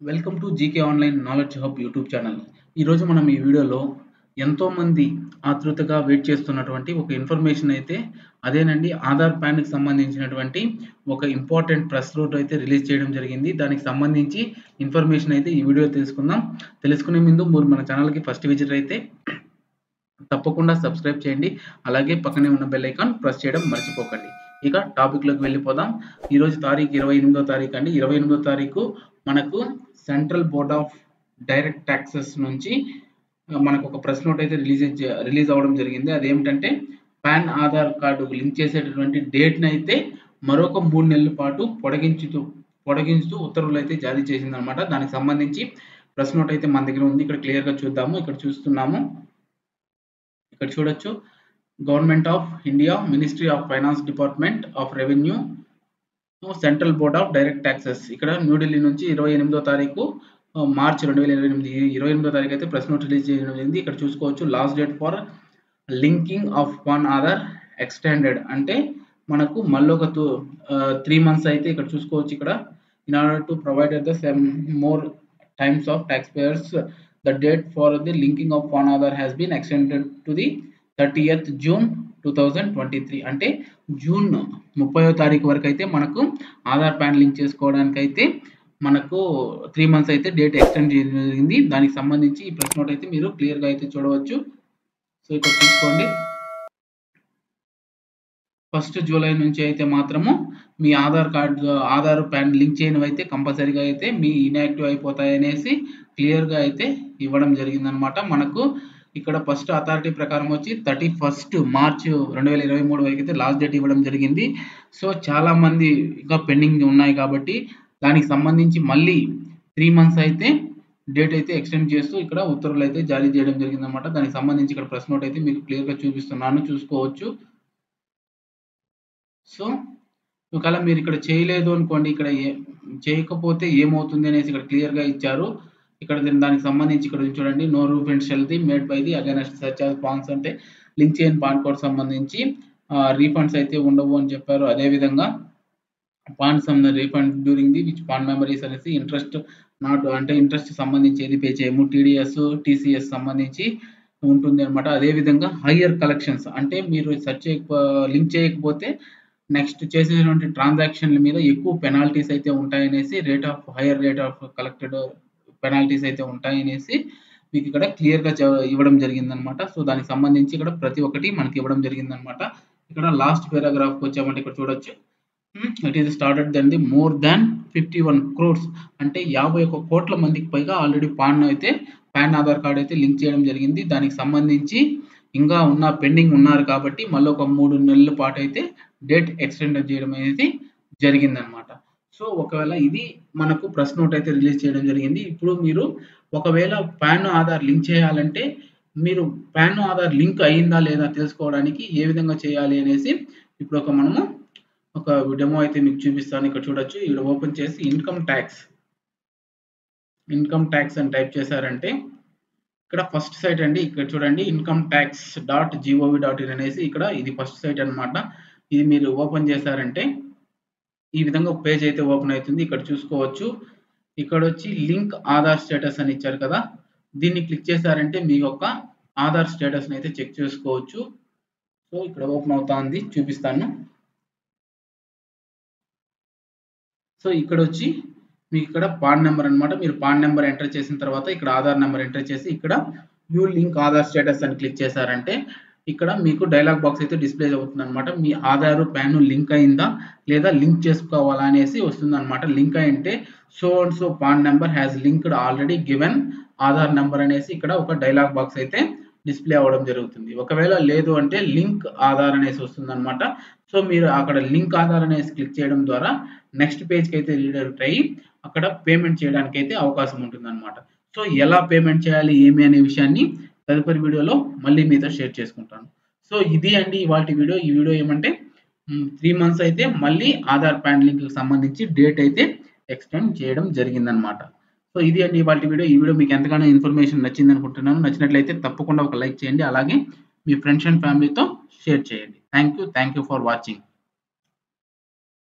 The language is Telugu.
welcome to GK online knowledge hub YouTube channel ఈరోజు మనం ఈ వీడియోలో ఎంతోమంది ఆతృతగా వెయిట్ చేస్తున్నటువంటి ఒక ఇన్ఫర్మేషన్ అయితే అదేనండి ఆధార్ ప్యాన్కి సంబంధించినటువంటి ఒక ఇంపార్టెంట్ ప్రెస్ నోట్ అయితే రిలీజ్ చేయడం జరిగింది దానికి సంబంధించి ఇన్ఫర్మేషన్ అయితే ఈ వీడియో తెలుసుకుందాం తెలుసుకునే ముందు మీరు మన ఛానల్కి ఫస్ట్ విజిట్ అయితే తప్పకుండా సబ్స్క్రైబ్ చేయండి అలాగే పక్కనే ఉన్న బెల్ ఐకాన్ ప్రెస్ చేయడం మర్చిపోకండి ఇక టాపిక్లోకి వెళ్ళిపోదాం ఈరోజు తారీఖు ఇరవై ఎనిమిదో తారీఖు అండి ఇరవై ఎనిమిదో తారీఖు మనకు central board of direct taxes నుంచి మనకు ఒక ప్రెస్ నోట్ అయితే రిలీజ్ రిలీజ్ అవ్వడం జరిగింది అదేమిటంటే పాన్ ఆధార్ కార్డు లింక్ చేసేటటువంటి డేట్ని అయితే మరొక మూడు నెలల పాటు పొడిగించుతూ పొడిగించుతూ ఉత్తర్వులు అయితే జారీ చేసింది అనమాట దానికి సంబంధించి ప్రెస్ నోట్ అయితే మన దగ్గర ఉంది ఇక్కడ క్లియర్గా చూద్దాము ఇక్కడ చూస్తున్నాము ఇక్కడ చూడొచ్చు government of India ministry of finance department of revenue central board of direct taxes ఇక్కడ న్యూఢిల్లీ నుంచి ఇరవై ఎనిమిదో తారీఖు మార్చ్ రెండు వేల ఇరవై ఎనిమిది ఇరవై ఎనిమిదో తారీఖు అయితే ప్రెస్ నోట్ రిలీజ్ చేయడం జరిగింది ఇక్కడ చూసుకోవచ్చు last date for linking of one Aadhaar extended అంటే మనకు మళ్ళీ ఒక టూ త్రీ మంత్స్ అయితే ఇక్కడ చూసుకోవచ్చు ఇక్కడ in order to provide the some more times of tax payers the date for the linking of one Aadhaar has been extended to the thirtieth June two thousand twenty three అంటే జూన్ ముప్పయో తారీఖు వరకు అయితే మనకు ఆధార్ ప్యాన్ లింక్ చేసుకోవడానికి అయితే మనకు త్రీ మంత్స్ అయితే డేట్ ఎక్స్టెండ్ చేయడం జరిగింది దానికి సంబంధించి ఈ ప్రెస్ నోట్ అయితే మీరు క్లియర్గా అయితే చూడవచ్చు సో ఇక్కడ చూసుకోండి ఫస్ట్ జూలై నుంచి అయితే మాత్రము మీ Aadhaar card Aadhaar PAN link చేయనివి అయితే కంపల్సరీగా అయితే మీ ఇన్యాక్టివ్ అయిపోతాయి అనేసి క్లియర్గా అయితే ఇవ్వడం జరిగిందనమాట మనకు ఇక్కడ ఫస్ట్ అథారిటీ ప్రకారం వచ్చి థర్టీ ఫస్ట్ మార్చ్ రెండు వేల ఇరవై మూడు వరకు అయితే లాస్ట్ డేట్ ఇవ్వడం జరిగింది సో చాలా మంది ఇంకా పెండింగ్ ఉన్నాయి కాబట్టి దానికి సంబంధించి మళ్ళీ త్రీ మంత్స్ అయితే డేట్ అయితే ఎక్స్టెండ్ చేస్తూ ఇక్కడ ఉత్తర్వులు అయితే జారీ చేయడం జరిగింది అనమాట దానికి సంబంధించి ఇక్కడ ప్రెస్ నోట్ అయితే మీకు క్లియర్గా చూపిస్తున్నాను చూసుకోవచ్చు సో ఒకవేళ మీరు ఇక్కడ చేయలేదు అనుకోండి ఇక్కడ చేయకపోతే ఏమవుతుంది అనేసి ఇక్కడ క్లియర్గా ఇచ్చారు ఇక్కడ దానికి సంబంధించి ఇక్కడ చూడండి no roof and shall be made by the against such as PANs అంటే లింక్ చేయని పాన్ కోడ్ సంబంధించి రీఫండ్స్ అయితే ఉండవు అని చెప్పారు అదేవిధంగా PAN some refund during the which PAN memories అనేసి ఇంట్రెస్ట్ నాట్ అంటే ఇంట్రెస్ట్ సంబంధించి ఏది పే చేయము టీడీఎస్ టీసీఎస్ సంబంధించి ఉంటుంది అనమాట అదేవిధంగా హయ్యర్ కలెక్షన్స్ అంటే మీరు సెర్చ్ చేయక లింక్ చేయకపోతే నెక్స్ట్ చేసేటువంటి ట్రాన్సాక్షన్ల మీద ఎక్కువ పెనాల్టీస్ అయితే ఉంటాయనేసి rate of higher rate of collected penalties అయితే ఉంటాయనేసి మీకు ఇక్కడ క్లియర్గా ఇవ్వడం జరిగిందనమాట సో దానికి సంబంధించి ఇక్కడ ప్రతి ఒక్కటి మనకి ఇవ్వడం జరిగిందనమాట ఇక్కడ లాస్ట్ పారాగ్రాఫ్కి వచ్చామంటే ఇక్కడ చూడొచ్చు it is started then the more than fifty one crores అంటే యాభై ఒక కోట్ల మందికి పైగా ఆల్రెడీ పాన్ అయితే పాన్ ఆధార్ కార్డ్ అయితే లింక్ చేయడం జరిగింది దానికి సంబంధించి ఇంకా ఉన్న పెండింగ్ ఉన్నారు కాబట్టి మళ్ళీ ఒక మూడు నెలల పాటు అయితే డేట్ ఎక్స్టెండ్ చేయడం అనేది జరిగిందనమాట సో ఒకవేళ ఇది మనకు ప్రెస్ నోట్ అయితే రిలీజ్ చేయడం జరిగింది ఇప్పుడు మీరు ఒకవేళ పాన్ ఆధార్ లింక్ చేయాలంటే మీరు పాన్ ఆధార్ లింక్ అయిందా లేదా తెలుసుకోవడానికి ఏ విధంగా చేయాలి అనేసి ఇప్పుడు ఒక మనము ఒక డెమో అయితే మీకు చూపిస్తాను ఇక్కడ చూడొచ్చు ఇక్కడ ఓపెన్ చేసి ఇన్కమ్ ట్యాక్స్ ఇన్కమ్ ట్యాక్స్ అని టైప్ చేశారంటే ఇక్కడ ఫస్ట్ సైట్ అండి ఇక్కడ చూడండి income tax dot gov dot in అనేసి ఇక్కడ ఇది ఫస్ట్ సైట్ అనమాట ఇది మీరు ఓపెన్ చేశారంటే ఈ విధంగా ఒక పేజ్ అయితే ఓపెన్ అవుతుంది ఇక్కడ చూసుకోవచ్చు ఇక్కడ వచ్చి లింక్ ఆధార్ స్టేటస్ అని ఇచ్చారు కదా దీన్ని క్లిక్ చేశారంటే మీ యొక్క ఆధార్ స్టేటస్ని అయితే చెక్ చేసుకోవచ్చు సో ఇక్కడ ఓపెన్ అవుతా ఉంది చూపిస్తాను సో ఇక్కడ వచ్చి మీకు ఇక్కడ పాన్ నెంబర్ అనమాట మీరు పాన్ నెంబర్ ఎంటర్ చేసిన తర్వాత ఇక్కడ ఆధార్ నెంబర్ ఎంటర్ చేసి ఇక్కడ వ్యూ లింక్ ఆధార్ స్టేటస్ అని క్లిక్ చేశారంటే ఇక్కడ మీకు డైలాగ్ బాక్స్ అయితే డిస్ప్లే అవుతుంది అనమాట మీ ఆధార్ ప్యాన్ లింక్ అయిందా లేదా లింక్ చేసుకోవాలా అనేసి వస్తుంది అనమాట లింక్ అయింటే so and so PAN number has linked already given Aadhaar number అనేసి ఇక్కడ ఒక డైలాగ్ బాక్స్ అయితే డిస్ప్లే అవ్వడం జరుగుతుంది ఒకవేళ లేదు అంటే లింక్ ఆధార్ అనేసి వస్తుంది అనమాట సో మీరు అక్కడ లింక్ ఆధార్ అనేసి క్లిక్ చేయడం ద్వారా నెక్స్ట్ పేజ్కి అయితే రీడైరెక్ట్ అయ్యి అక్కడ పేమెంట్ చేయడానికి అయితే అవకాశం ఉంటుంది అనమాట సో ఎలా పేమెంట్ చేయాలి ఏమి అనే విషయాన్ని తదుపరి వీడియోలో మళ్ళీ మీతో షేర్ చేసుకుంటాను సో ఇది అండి ఇవాళ వీడియో ఈ వీడియో ఏమంటే త్రీ మంత్స్ అయితే మళ్ళీ ఆధార్ ప్యాన్ లింక్కి సంబంధించి డేట్ అయితే ఎక్స్టెండ్ చేయడం జరిగిందనమాట సో ఇది అండి ఇవాళ వీడియో ఈ వీడియో మీకు ఎంతగానో ఇన్ఫర్మేషన్ నచ్చింది అనుకుంటున్నాను నచ్చినట్లయితే తప్పకుండా ఒక లైక్ చేయండి అలాగే మీ ఫ్రెండ్స్ అండ్ ఫ్యామిలీతో షేర్ చేయండి thank you thank you for watching